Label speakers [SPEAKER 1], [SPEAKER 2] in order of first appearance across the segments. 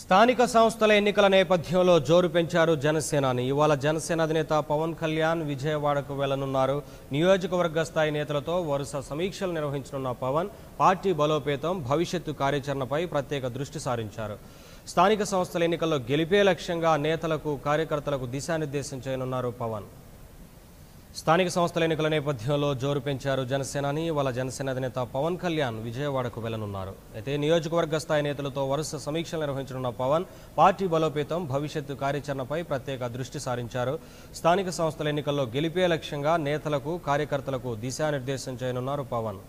[SPEAKER 1] స్థానిక సంస్థల ఎన్నికల నేపథ్యంలో జోరు పెంచారు జనసేనాని ఇవాళ జనసేన అధినేత పవన్ కళ్యాణ్ విజయవాడకు వెళ్లనున్నారు నియోజకవర్గ స్థాయి నేతలతో వరుస సమీక్షలు నిర్వహించనున్న పవన్ పార్టీ బలోపేతం భవిష్యత్తు కార్యాచరణపై ప్రత్యేక దృష్టి సారించారు స్థానిక సంస్థల ఎన్నికల్లో గెలిపే లక్ష్యంగా నేతలకు కార్యకర్తలకు దిశానిర్దేశం చేయనున్నారు పవన్ స్థానిక సంస్థల ఎన్నికల నేపథ్యంలో జోరు పెంచారు జనసేనాని వాళ్ళ జనసేన అధినేత పవన్ కళ్యాణ్ విజయవాడకు వెళ్లనున్నారు అయితే నియోజకవర్గ స్థాయి నేతలతో వరుస సమీక్షలు నిర్వహించనున్న పవన్ పార్టీ బలోపేతం భవిష్యత్తు కార్యాచరణపై ప్రత్యేక దృష్టి సారించారు స్థానిక సంస్థల ఎన్నికల్లో గెలిపే లక్ష్యంగా నేతలకు కార్యకర్తలకు దిశానిర్దేశం చేయనున్నారు పవన్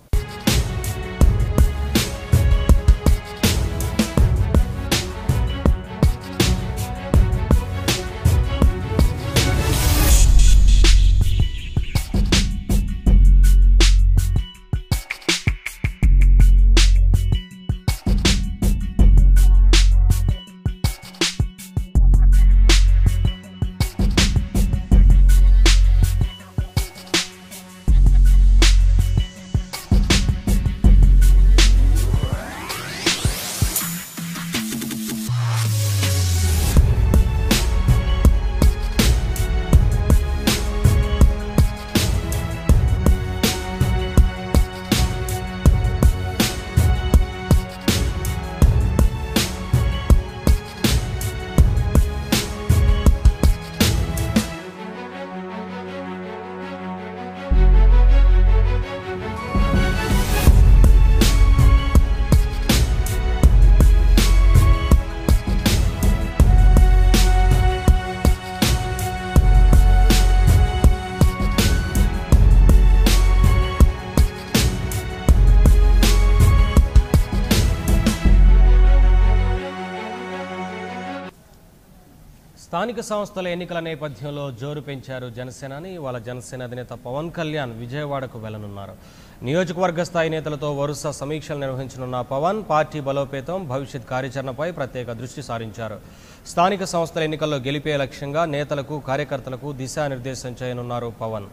[SPEAKER 1] స్థానిక సంస్థల ఎన్నికల నేపథ్యంలో జోరు పెంచారు జనసేనాని వాళ్ళ జనసేన అధినేత పవన్ కళ్యాణ్ విజయవాడకు వెళ్లనున్నారు నియోజకవర్గ స్థాయి నేతలతో వరుస సమీక్షలు నిర్వహించనున్న పవన్ పార్టీ బలోపేతం భవిష్యత్ కార్యాచరణపై ప్రత్యేక దృష్టి సారించారు స్థానిక సంస్థల ఎన్నికల్లో గెలిపే లక్ష్యంగా నేతలకు కార్యకర్తలకు దిశానిర్దేశం చేయనున్నారు పవన్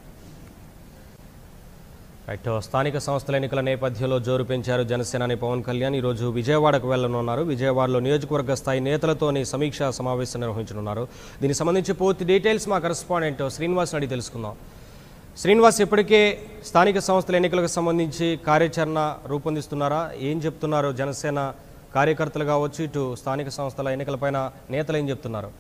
[SPEAKER 1] రైట్ స్థానిక సంస్థల ఎన్నికల నేపథ్యంలో జోరు పెంచారు జనసేనాని పవన్ కళ్యాణ్ ఈరోజు విజయవాడకు వెళ్లనున్నారు విజయవాడలో నియోజకవర్గ స్థాయి నేతలతోని సమీక్షా సమావేశం నిర్వహించనున్నారు దీనికి సంబంధించి పూర్తి డీటెయిల్స్ మా కరెస్పాండెంట్ శ్రీనివాస్ అడిగి తెలుసుకుందాం శ్రీనివాస్ ఇప్పటికే స్థానిక సంస్థల ఎన్నికలకు సంబంధించి కార్యాచరణ రూపొందిస్తున్నారా ఏం చెప్తున్నారు జనసేన కార్యకర్తలు కావచ్చు ఇటు స్థానిక సంస్థల ఎన్నికలపైన నేతలు ఏం చెప్తున్నారు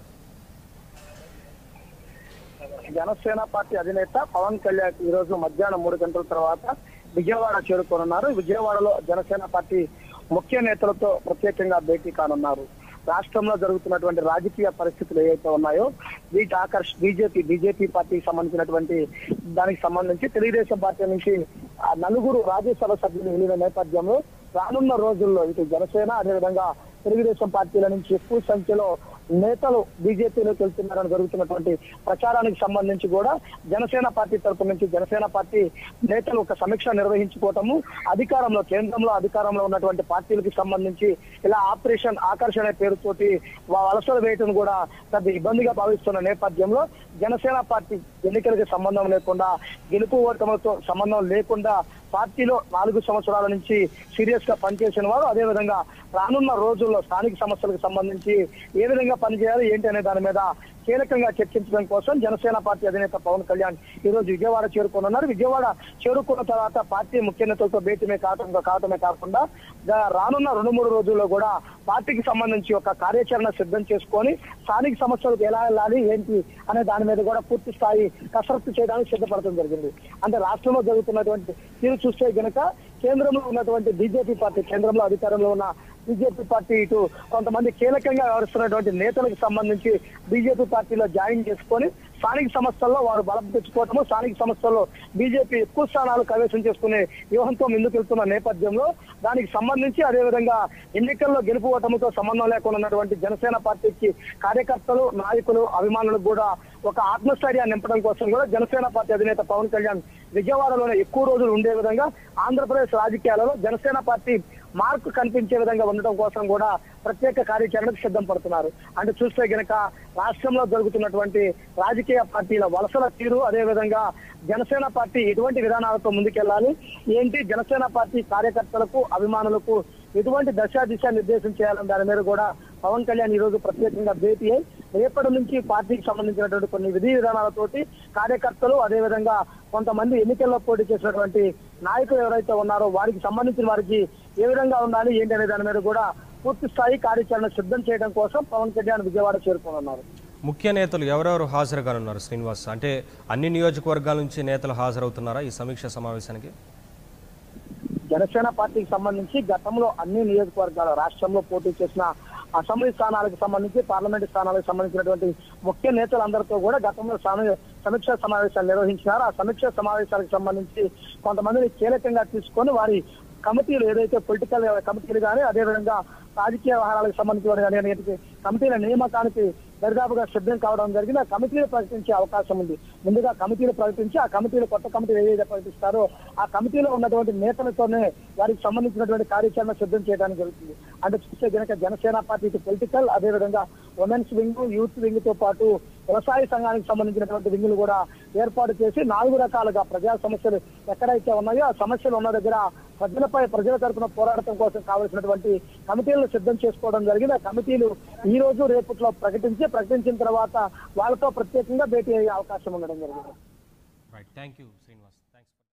[SPEAKER 2] జనసేన పార్టీ అధినేత పవన్ కళ్యాణ్ ఈ రోజు మధ్యాహ్నం మూడు గంటల తర్వాత విజయవాడ చేరుకోనున్నారు విజయవాడలో జనసేన పార్టీ ముఖ్య నేతలతో ప్రత్యేకంగా భేటీ కానున్నారు రాష్ట్రంలో జరుగుతున్నటువంటి రాజకీయ పరిస్థితులు ఏవైతే ఉన్నాయో వీటి ఆకర్ష్ బీజేపీ బీజేపీ పార్టీకి సంబంధించినటువంటి దానికి సంబంధించి తెలుగుదేశం పార్టీ నుంచి ఆ నలుగురు రాజ్యసభ సభ్యులు వెళ్ళిన నేపథ్యంలో రానున్న రోజుల్లో ఇటు జనసేన అదేవిధంగా తెలుగుదేశం పార్టీల నుంచి ఎక్కువ సంఖ్యలో నేతలు బీజేపీలోకి వెళ్తున్నారని జరుగుతున్నటువంటి ప్రచారానికి సంబంధించి కూడా జనసేన పార్టీ తరపు నుంచి జనసేన పార్టీ నేతలు ఒక సమీక్ష నిర్వహించుకోవటము అధికారంలో కేంద్రంలో అధికారంలో ఉన్నటువంటి పార్టీలకు సంబంధించి ఇలా ఆపరేషన్ ఆకర్షణ పేరుతోటి వా- వలసలు వేయటం కూడా పెద్ద ఇబ్బందిగా భావిస్తున్న నేపథ్యంలో జనసేన పార్టీ ఎన్నికలకు సంబంధం లేకుండా గెలుపు ఓటములతో సంబంధం లేకుండా పార్టీలో నాలుగు సంవత్సరాల నుంచి సీరియస్ గా పనిచేసిన వారు అదేవిధంగా రానున్న రోజుల్లో స్థానిక సమస్యలకు సంబంధించి ఏ విధంగా పనిచేయాలి ఏంటి అనే దాని మీద కీలకంగా చర్చించడం కోసం జనసేన పార్టీ అధినేత పవన్ కళ్యాణ్ ఈ రోజు విజయవాడ చేరుకోనున్నారు విజయవాడ చేరుకున్న తర్వాత పార్టీ ముఖ్య నేతలతో భేటీమే కావటం కావటమే కాకుండా గా- రానున్న రెండు మూడు రోజుల్లో కూడా పార్టీకి సంబంధించి ఒక కార్యాచరణ సిద్ధం చేసుకొని స్థానిక సమస్యలకు ఎలా వెళ్ళాలి ఏంటి అనే దాని మీద కూడా పూర్తి స్థాయి కసరత్తు చేయడానికి సిద్ధపడటం జరిగింది అంటే రాష్ట్రంలో జరుగుతున్నటువంటి తీరు చూస్తే గనక కేంద్రంలో ఉన్నటువంటి బీజేపీ పార్టీ కేంద్రంలో అధికారంలో ఉన్న బీజేపీ పార్టీ ఇటు కొంతమంది కీలకంగా వ్యవహరిస్తున్నటువంటి నేతలకు సంబంధించి బీజేపీ పార్టీలో జాయిన్ చేసుకొని స్థానిక సంస్థల్లో వారు బలం తెచ్చుకోవటము స్థానిక సంస్థల్లో బీజేపీ ఎక్కువ స్థానాలు కైవసం చేసుకునే వ్యూహంతో ముందుకెళ్తున్న నేపథ్యంలో దానికి సంబంధించి అదేవిధంగా ఎన్నికల్లో గెలుపు ఓటమితో సంబంధం లేకుండా ఉన్నటువంటి జనసేన పార్టీకి కార్యకర్తలు నాయకులు అభిమానులకు కూడా ఒక ఆత్మస్థైర్యాన్ని నింపడం కోసం కూడా జనసేన పార్టీ అధినేత పవన్ కళ్యాణ్ విజయవాడలోనే ఎక్కువ రోజులు ఉండే విధంగా ఆంధ్రప్రదేశ్ రాజకీయాలలో జనసేన పార్టీ మార్కు కనిపించే విధంగా ఉండటం కోసం కూడా ప్రత్యేక కార్యాచరణకు సిద్ధం పడుతున్నారు అంటే చూస్తే గనక రాష్ట్రంలో జరుగుతున్నటువంటి రాజకీయ పార్టీల వలసల తీరు అదే విధంగా జనసేన పార్టీ ఎటువంటి విధానాలతో ముందుకెళ్లాలి ఏంటి జనసేన పార్టీ కార్యకర్తలకు అభిమానులకు ఎటువంటి దశ దిశ నిర్దేశం చేయాలని దాని మీద కూడా పవన్ కళ్యాణ్ ఈ రోజు ప్రత్యేకంగా భేటీ అయి రేపటి నుంచి పార్టీకి సంబంధించినటువంటి కొన్ని విధి విధానాలతోటి కార్యకర్తలు అదేవిధంగా కొంతమంది ఎన్నికల్లో పోటీ చేసినటువంటి నాయకులు ఎవరైతే ఉన్నారో వారికి సంబంధించిన వారికి ఏ విధంగా ఉండాలి ఏంటి అనే దాని మీద కూడా పూర్తి స్థాయి కార్యాచరణ సిద్ధం చేయడం కోసం పవన్ కళ్యాణ్ విజయవాడ చేరుకోనున్నారు
[SPEAKER 1] ముఖ్య నేతలు ఎవరెవరు హాజరు కానున్నారు శ్రీనివాస్ అంటే అన్ని నియోజకవర్గాల నుంచి నేతలు హాజరవుతున్నారా ఈ సమీక్ష సమావేశానికి
[SPEAKER 2] జనసేన పార్టీకి సంబంధించి గతంలో అన్ని నియోజకవర్గాల రాష్ట్రంలో పోటీ చేసిన అసెంబ్లీ స్థానాలకు సంబంధించి పార్లమెంట్ స్థానాలకు సంబంధించినటువంటి ముఖ్య నేతలందరితో కూడా గతంలో సమీ- సమీక్షా సమావేశాలు నిర్వహించినారు ఆ సమీక్షా సమావేశాలకు సంబంధించి కొంతమందిని కీలకంగా తీసుకొని వారి కమిటీలు ఏదైతే పొలిటికల్ కమిటీలు కానీ అదేవిధంగా రాజకీయ వ్యవహారాలకు సంబంధించిన కానీ అనేటివి కమిటీల నియామకానికి దరిదాపుగా సిద్ధం కావడం జరిగింది ఆ కమిటీలు ప్రకటించే అవకాశం ఉంది ముందుగా కమిటీలు ప్రకటించి ఆ కమిటీలు కొత్త కమిటీలు ఏదైతే ప్రకటిస్తారో ఆ కమిటీలో ఉన్నటువంటి నేతలతోనే వారికి సంబంధించినటువంటి కార్యాచరణ సిద్ధం చేయడానికి జరుగుతుంది అంటే చూస్తే కనుక జనసేన పార్టీ ఇటు పొలిటికల్ అదేవిధంగా ఉమెన్స్ వింగ్ యూత్ వింగ్ తో పాటు వ్యవసాయ సంఘానికి సంబంధించినటువంటి వింగులు కూడా ఏర్పాటు చేసి నాలుగు రకాలుగా ప్రజా సమస్యలు ఎక్కడైతే ఉన్నాయో ఆ సమస్యలు ఉన్న దగ్గర ప్రజలపై ప్రజల తరపున పోరాడటం కోసం కావలసినటువంటి కమిటీలను సిద్ధం చేసుకోవడం జరిగింది ఆ కమిటీలు ఈ రోజు రేపట్లో ప్రకటించి ప్రకటించిన తర్వాత వాళ్ళతో ప్రత్యేకంగా భేటీ అయ్యే అవకాశం ఉండడం జరిగింది
[SPEAKER 1] రైట్ థ్యాంక్ యూ శ్రీనివాస్